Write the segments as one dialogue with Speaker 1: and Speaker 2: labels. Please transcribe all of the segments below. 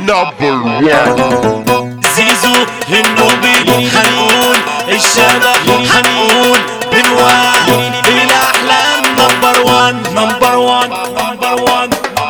Speaker 1: number one.
Speaker 2: زيزو النوبي هنقول الشباب هنقول بنوان بالاحلام نمبر وان نمبر وان نمبر وان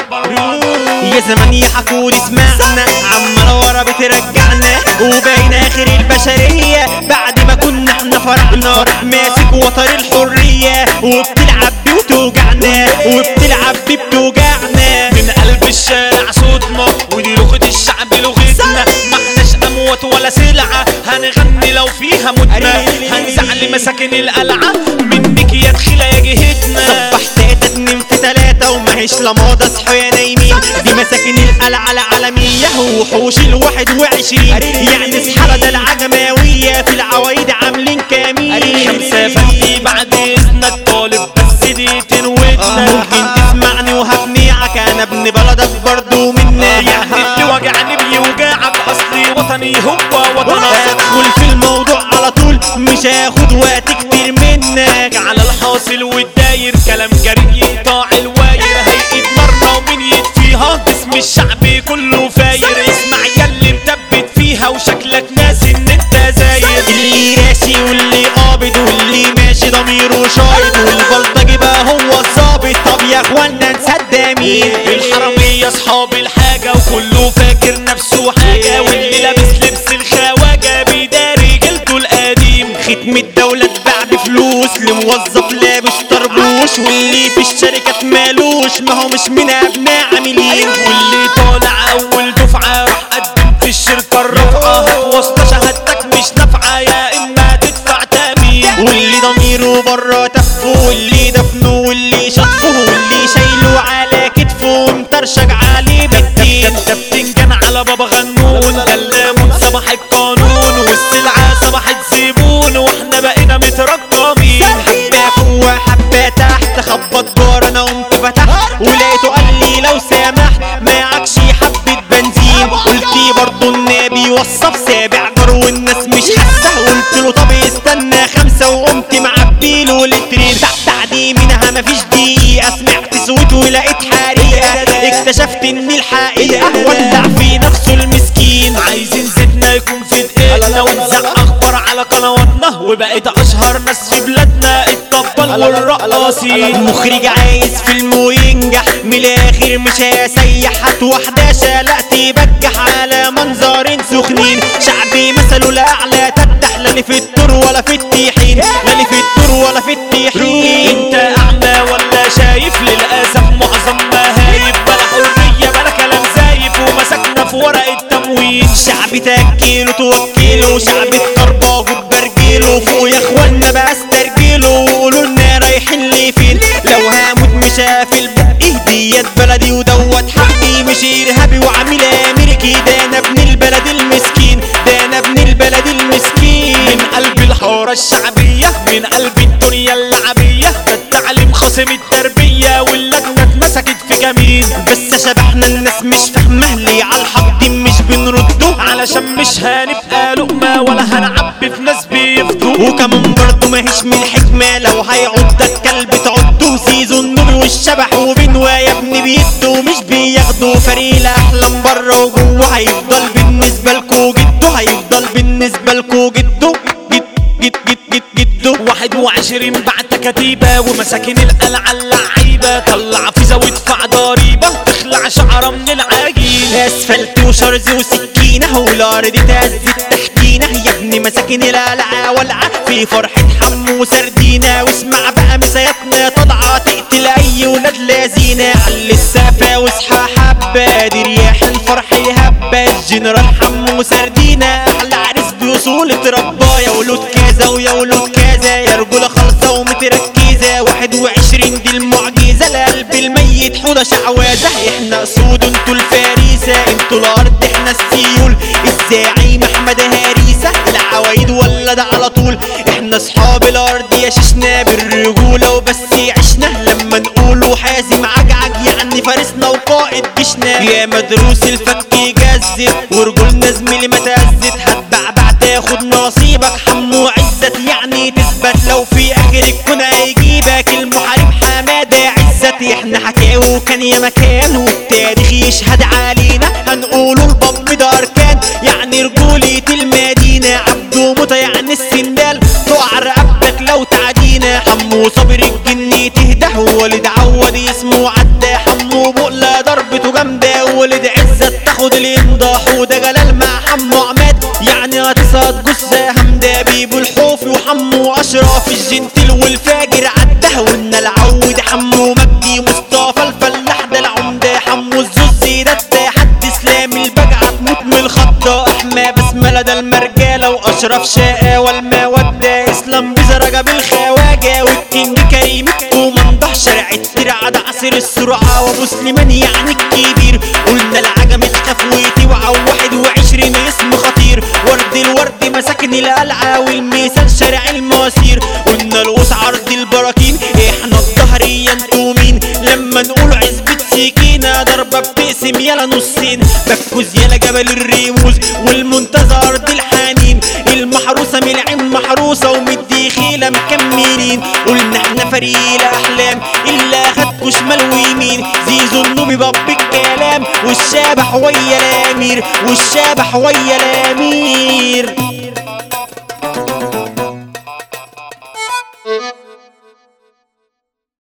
Speaker 3: يا زمان يحكوا اسمعنا عمال ورا بترجعنا وبين اخر البشرية بعد ما كنا احنا فرحنا راح ماسك وتر الحرية وبتلعب بيه وتوجعنا وبتلعب بيه بتوجعنا
Speaker 2: من قلب الشارع صوتنا ودي لغة الشعب لغتنا ما احناش اموات ولا سلعة هنغني لو فيها متنا هنزعل مساكن القلعة منك يا دخيلة يا جهتنا
Speaker 3: صبح تلاتة اتنين في تلاتة وماهيش لا ماضي اصحوا يا نايمين دي مساكن القلعة العالمية وحوش الواحد وعشرين يعني اصحى ده العجماوية في العوايد عاملين كمين
Speaker 2: خمسة فهدي بعد اذنك طالب بس دقيقتين ودنا
Speaker 3: ممكن تسمعني وهقنعك انا ابن بلدك برضو منا
Speaker 2: يعني اللي وجعني بيوجعك اصلي وطني هو وطنك
Speaker 3: ادخل في الموضوع على طول مش هاخد وقت كتير منك
Speaker 2: على الحاصل والداير كلام جريء يقطع الواير هيئة مرة ومين يطفيها اسم الشعب كله فاير اسمع ياللي مثبت فيها وشكلك ناسي ان انت زاير
Speaker 3: اللي راسي واللي قابض واللي ماشي ضميره شايط والبلطجي بقى هو الظابط طب يا اخوانا نصدق مين
Speaker 2: الحرامية اصحاب الحاجة وكله فاكر نفسه حاجة واللي لابس لبس الخواجة بيداري جلده القديم
Speaker 3: ختم الدولة اتباع بفلوس لموظف لابس طربوش واللي في الشركات مالوش ما هو مش من ابناء عاملين
Speaker 2: واللي طالع اول دفعة راح قدم في الشركة الرابعة وسط شهادتك مش نافعة يا اما تدفع تأمين
Speaker 3: واللي ضميره بره تفه واللي دفنه واللي شطه واللي شايله على كتفه مطرشق عليه بالدين
Speaker 2: ده بتنجن على بابا غنون ده الليمون صباح القانون والسلعة صباحت زبون واحنا بقينا مترقمين
Speaker 3: حبة فوق حبة تحت خبط جار انا قمت فتحت ولقيته قال لي لو سامحت معكش حبة بنزين قلت برضو النبي وصف سابع جار والناس مش حاسة قلت له طب استنى خمسة وقمت معبيله لترين بعد منها مفيش دقيقة سمعت صوت ولقيت حريقة اكتشفت ان الحقيقة ولع في نفسه المسكين
Speaker 2: عايزين زيتنا يكون في دقيقنا ونزق اخبار على قنواتنا وبقيت اشهر ناس في بلادنا الطبال والرقاصين
Speaker 3: مخرج عايز فيلم وينجح من الاخر مش هيسيح هات واحدة شلقت بجح على منظرين سخنين شعبي مثله الاعلى تفتح لا لي في الدور ولا في التيحين لا لي في الدور ولا في التيحين
Speaker 2: انت اعمى ولا شايف للاسف معظم مهايب بلا حريه بلا كلام زايف ومسكنا في ورق التموين
Speaker 3: شعبي تاكيله توكيله شعبي الكرباج برجيله فوق يا اخوانا بقى استرجيله وقولوا لنا رايحين ليه فين لو هموت مش هقفل بقي ديت بلدي ودوت حقي مش ارهابي وعامل امريكي ده انا ابن البلد المسكين ده انا ابن البلد المسكين
Speaker 2: من قلب الحارة الشعبية من قلب الدنيا اللعبية ده التعليم خاصم التربية واللجنة اتمسكت في جميل
Speaker 3: بس شبحنا الناس مش فاهمه ليه على الحق مش بنرده
Speaker 2: علشان مش هنبقى لقمة ولا هنعبي في ناس بيفضوا
Speaker 3: وكمان برضه ماهيش من الحكمة لو هيعض الكلب تعضه زيزو النور والشبح وبنوا يا ابني بيدوا مش بياخدوا فريق الأحلام بره وجوه هيفضل بالنسبة لكو جده هيفضل بالنسبة لكو جده جد جد جد جد جده
Speaker 2: واحد وعشرين بعت كتيبة ومساكن القلعة اللعيبة طلع فيزا وادفع ضريبة تخلع شعرة من العجين
Speaker 3: اسفلت وشرز وسكينة والارض تهزت تحتينا يا ابني مساكن القلعة والعة في فرحة حم وسردينة واسمع بقى مساياتنا طالعة تقتل اي ولاد لذينة علي السافة واصحى حبة دي رياح الفرح هبة الجنرال حم وسردينة احلى عريس بوصول اتربى يا ولود كذا ويا ولود كذا يا رجولة خالصة ومتركزة واحد وعشرين دي المعجزة القلب الميت حوضة شعوذة احنا اسود انتوا الفريسة انتوا الارض احنا السيول الزعيم احمد هريسة العوايد ولا ده على طول احنا اصحاب الارض يا ششنا بالرجولة وبس عشنا لما نقولوا حازم عجعج يعني فارسنا وقائد جيشنا يا مدروس الفك يجذب ورجولنا زميلي ما تهزت هتبعبع تاخد نصيبك حمو عزت يعني تثبت لو في اخر الكون هيجيبك المحارب حمادة عزت احنا حكاوي وكان يا مكان والتاريخ يشهد علينا هنقولوا البابا وصابر الجني تهده ولد عود اسمه عدى حمو بقلة ضربته جامدة ولد عزت تاخد الامضاء حودة جلال مع حمو عماد يعني هتصاد جثة همدة بيبو الحوفي وحمو اشرف الجنتل والفاجر عده وان العود حمو مجدي مصطفى الفلاح ده العمدة حمو الزوزي ده حد اسلام البجعة تموت من الخضة احمى بسملة ده المرجالة واشرف شقة والمودة اسلام بزرجة بالخواجة والكينج كريم وممدوح شارع الترعة ده عصير السرعة وابو سليمان يعني الكبير قلنا العجم تخاف وتوعى واحد وعشرين اسم خطير ورد الورد مساكن القلعة والميسان شارع المواسير قلنا القوس عرض البراكين احنا الظهرية انتوا مين لما نقول عزبة سكينة ضربة بتقسم يلا نصين بكوز يلا جبل الريموز والمنتزه ارض الحنين المحروسة من العين محروسة ومدي خيلة مكملين قلنا احنا فريق الاحلام الا خدكوا شمال ويمين زيزو النوبي باب الكلام والشابح ويا الامير والشابح ويا الامير